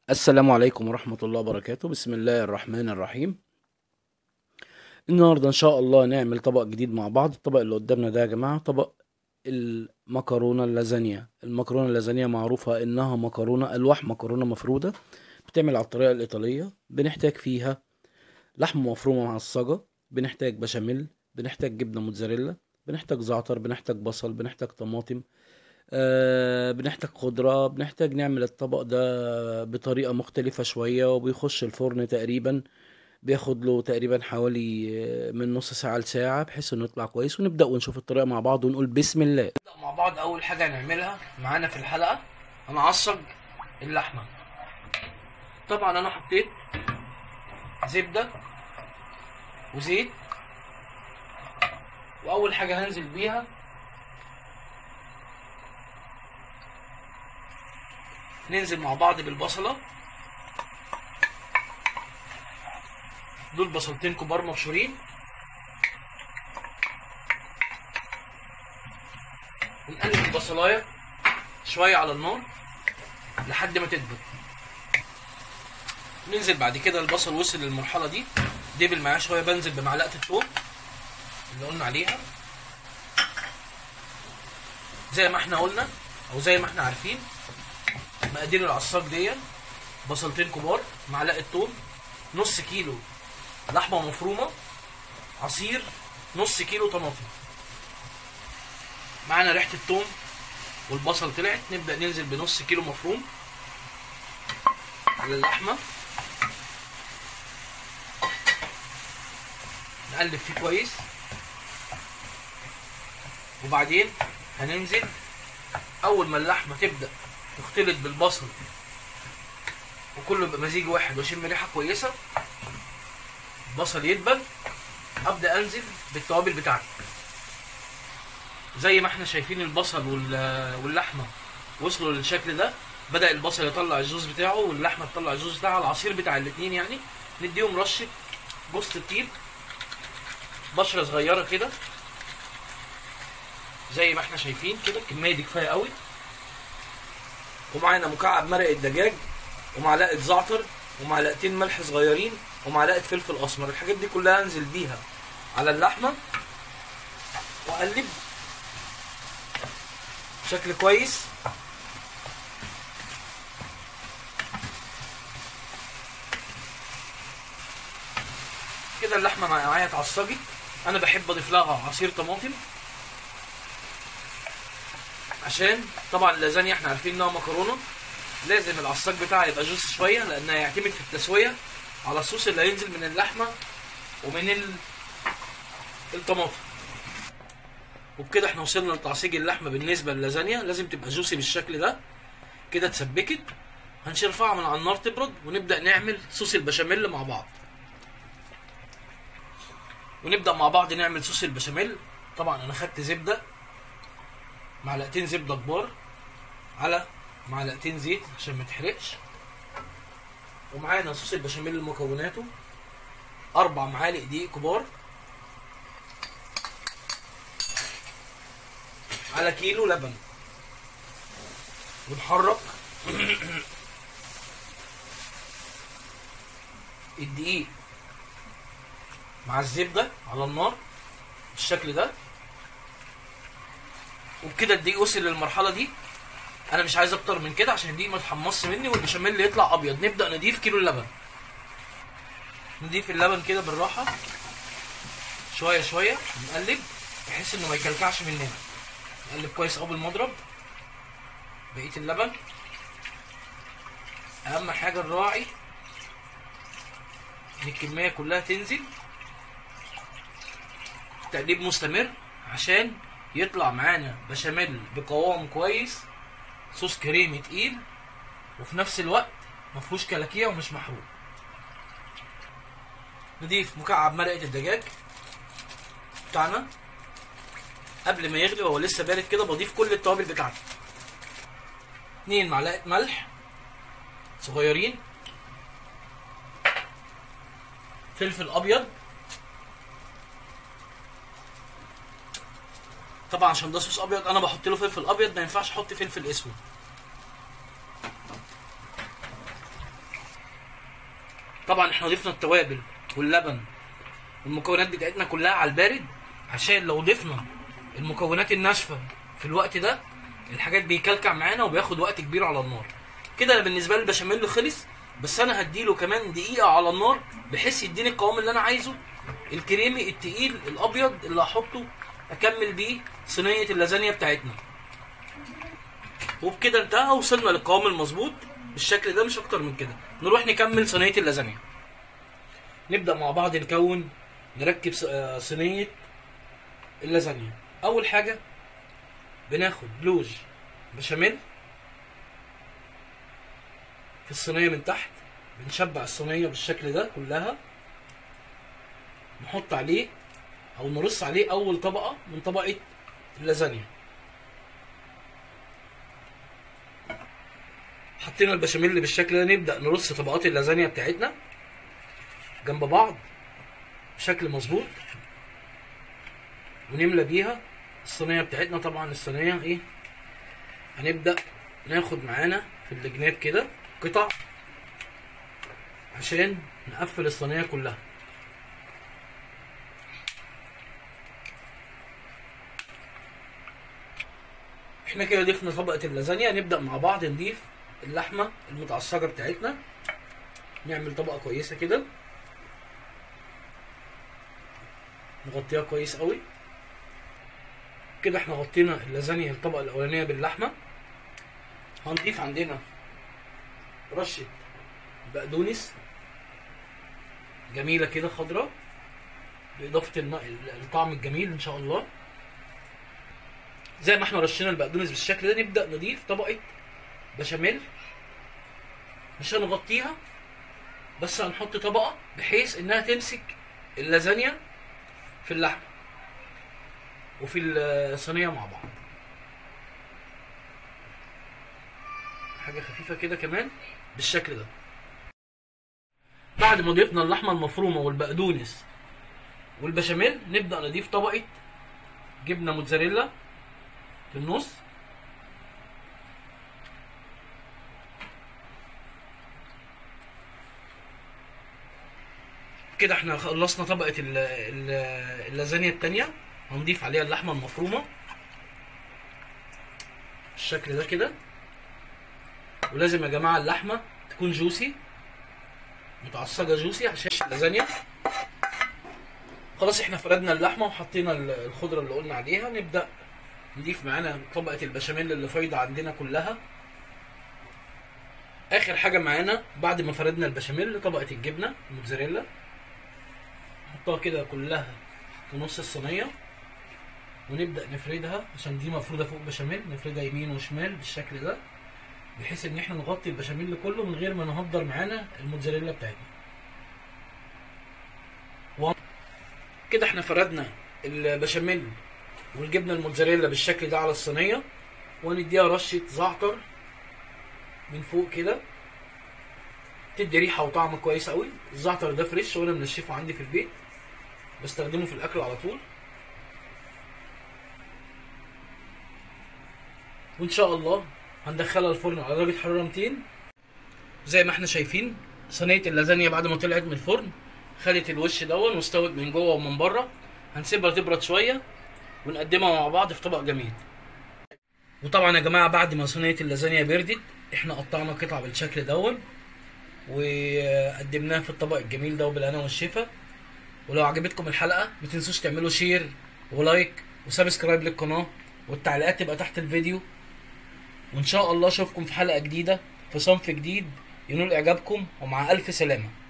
السلام عليكم ورحمة الله وبركاته بسم الله الرحمن الرحيم النهاردة إن شاء الله نعمل طبق جديد مع بعض الطبق اللي قدامنا ده يا جماعة طبق المكرونة اللازانيا المكرونة اللازانيا معروفة إنها مكرونة ألواح مكرونة مفرودة بتعمل على الطريقة الإيطالية بنحتاج فيها لحمة مفرومة معصجة بنحتاج بشاميل بنحتاج جبنة موتزاريلا بنحتاج زعتر بنحتاج بصل بنحتاج طماطم آه بنحتاج خضرة بنحتاج نعمل الطبق ده بطريقة مختلفة شوية وبيخش الفرن تقريبا بياخد له تقريبا حوالي آه، من نص ساعة لساعة بحيث انه يطلع كويس ونبدأ ونشوف الطريقة مع بعض ونقول بسم الله نبدأ مع بعض أول حاجة هنعملها معانا في الحلقة هنعصج اللحمة طبعا أنا حطيت زبدة وزيت وأول حاجة هنزل بيها ننزل مع بعض بالبصلة دول بصلتين كبار مبشورين ونقلب البصلاية شوية على النار لحد ما تدبل ننزل بعد كده البصل وصل للمرحلة دي دبل معاه شوية بنزل بمعلقة الثوم اللي قلنا عليها زي ما احنا قلنا او زي ما احنا عارفين مقادير العصاج دي بصلتين كبار معلقه توم نص كيلو لحمه مفرومه عصير نص كيلو طماطم معانا ريحه التوم والبصل طلعت نبدا ننزل بنص كيلو مفروم على اللحمه نقلب فيه كويس وبعدين هننزل اول ما اللحمه تبدا تختلط بالبصل وكله يبقى مزيج واحد واشم ريحه كويسه البصل يدبل ابدا انزل بالتوابل بتاعتي زي ما احنا شايفين البصل وال- واللحمه وصلوا للشكل ده بدا البصل يطلع الجوز بتاعه واللحمه تطلع الجوز بتاعها العصير بتاع الاتنين يعني نديهم رشه جوز الطيب بشره صغيره كده زي ما احنا شايفين كده الكميه دي كفايه قوي ومعانا مكعب مرق الدجاج ومعلقه زعتر ومعلقتين ملح صغيرين ومعلقه فلفل اسمر الحاجات دي كلها انزل بيها على اللحمه واقلب بشكل كويس كده اللحمه معايا اتعصجت انا بحب اضيف لها عصير طماطم عشان طبعا اللازانيا احنا عارفين انها مكرونه لازم العصاج بتاعها يبقى جوس شويه لانها هيعتمد في التسويه على الصوص اللي هينزل من اللحمه ومن ال... الطماطم وبكده احنا وصلنا لتعصيج اللحمه بالنسبه للازانيا لازم تبقى جوسي بالشكل ده كده اتسبكت هنرفعها من على النار تبرد ونبدا نعمل صوص البشاميل مع بعض ونبدا مع بعض نعمل صوص البشاميل طبعا انا خدت زبده معلقتين زبده كبار على معلقتين زيت عشان ما تحرقش ومعانا صوص البشاميل مكوناته اربع معالق دقيق كبار على كيلو لبن ونحرك الدقيق مع الزبده على النار بالشكل ده وبكده الدقيق وصل للمرحله دي انا مش عايز اكتر من كده عشان الدقيق ما يتحمصش مني والبشاميل اللي يطلع ابيض نبدا نضيف كيلو اللبن نضيف اللبن كده بالراحه شويه شويه نقلب بحيث انه ما يكلكعش مننا نقلب كويس قوي بالمضرب بقيه اللبن اهم حاجه نراعي ان الكميه كلها تنزل تقليب مستمر عشان يطلع معانا بشاميل بقوام كويس صوص كريمي تقيل وفي نفس الوقت مفهوش كلاكيع ومش محروق نضيف مكعب مرقة الدجاج بتاعنا قبل ما يغلي وهو لسه بارد كده بضيف كل التوابل بتاعتي اتنين معلقة ملح صغيرين فلفل ابيض طبعا عشان ده صوص ابيض انا بحط له فلفل ابيض ما ينفعش احط فلفل اسود طبعا احنا ضفنا التوابل واللبن والمكونات بتاعتنا كلها على البارد عشان لو ضفنا المكونات الناشفه في الوقت ده الحاجات بيكلكع معانا وبياخد وقت كبير على النار كده انا بالنسبه لي البشاميل خلص بس انا هديله كمان دقيقه على النار بحيث يديني القوام اللي انا عايزه الكريمي التقيل الابيض اللي هحطه اكمل بيه صينيه اللازانيا بتاعتنا وبكده انتهى وصلنا للقوام المظبوط بالشكل ده مش اكتر من كده نروح نكمل صينيه اللازانيا نبدا مع بعض نكون نركب ص- آه، صينيه اللازانيا اول حاجه بناخد لوج بشاميل في الصينيه من تحت بنشبع الصينيه بالشكل ده كلها نحط عليه او نرص عليه اول طبقه من طبقه اللازانيا حطينا البشاميل بالشكل ده نبدا نرص طبقات اللازانيا بتاعتنا جنب بعض بشكل مظبوط ونملى بيها الصينيه بتاعتنا طبعا الصينيه ايه هنبدا ناخد معانا في الجناب كده قطع عشان نقفل الصينيه كلها احنا كده ضفنا طبقه اللازانيا نبدا مع بعض نضيف اللحمه المتعصجه بتاعتنا نعمل طبقه كويسه كده نغطيها كويس قوي كده احنا غطينا اللازانيا الطبقه الاولانيه باللحمه هنضيف عندنا رشه بقدونس جميله كده خضراء باضافه الم- الطعم الجميل ان شاء الله زي ما احنا رشينا البقدونس بالشكل ده نبدا نضيف طبقه بشاميل مش هنغطيها بس هنحط طبقه بحيث انها تمسك اللازانيا في اللحمه وفي الصينيه مع بعض حاجه خفيفه كده كمان بالشكل ده بعد ما ضفنا اللحمه المفرومه والبقدونس والبشاميل نبدا نضيف طبقه جبنه موتزاريلا في النص كده احنا خلصنا طبقة ال- ال- اللازانيا التانية هنضيف عليها اللحمة المفرومة بالشكل ده كده ولازم يا جماعة اللحمة تكون جوسي متعصجة جوسي عشان اللازانيا خلاص احنا فردنا اللحمة وحطينا ال- الخضرة اللي قلنا عليها نبدأ نضيف معانا طبقة البشاميل اللي فايضة عندنا كلها اخر حاجة معانا بعد ما فردنا البشاميل طبقة الجبنة الموتزاريلا نحطها كده كلها في نص الصينية ونبدأ نفردها عشان دي مفروضة فوق بشاميل نفردها يمين وشمال بالشكل ده بحيث ان احنا نغطي البشاميل كله من غير ما نهدر معانا الموتزاريلا بتاعتنا و- كده احنا فردنا البشاميل والجبنه الموتزاريلا بالشكل ده على الصينيه ونديها رشه زعتر من فوق كده تدي ريحه وطعم كويس قوي الزعتر ده فريش وانا منشفه عندي في البيت بستخدمه في الاكل على طول وان شاء الله هندخلها الفرن على درجه حراره 200 زي ما احنا شايفين صينيه اللازانيا بعد ما طلعت من الفرن خدت الوش دون واستوت من جوه ومن بره هنسيبها تبرد شويه ونقدمها مع بعض في طبق جميل وطبعا يا جماعه بعد ما صينيه اللازانيا بردت احنا قطعنا قطع بالشكل دون وقدمناها في الطبق الجميل ده وبالهنا والشفا ولو عجبتكم الحلقه ما تنسوش تعملوا شير ولايك وسبسكرايب للقناه والتعليقات تبقى تحت الفيديو وان شاء الله اشوفكم في حلقه جديده في صنف جديد ينول اعجابكم ومع الف سلامه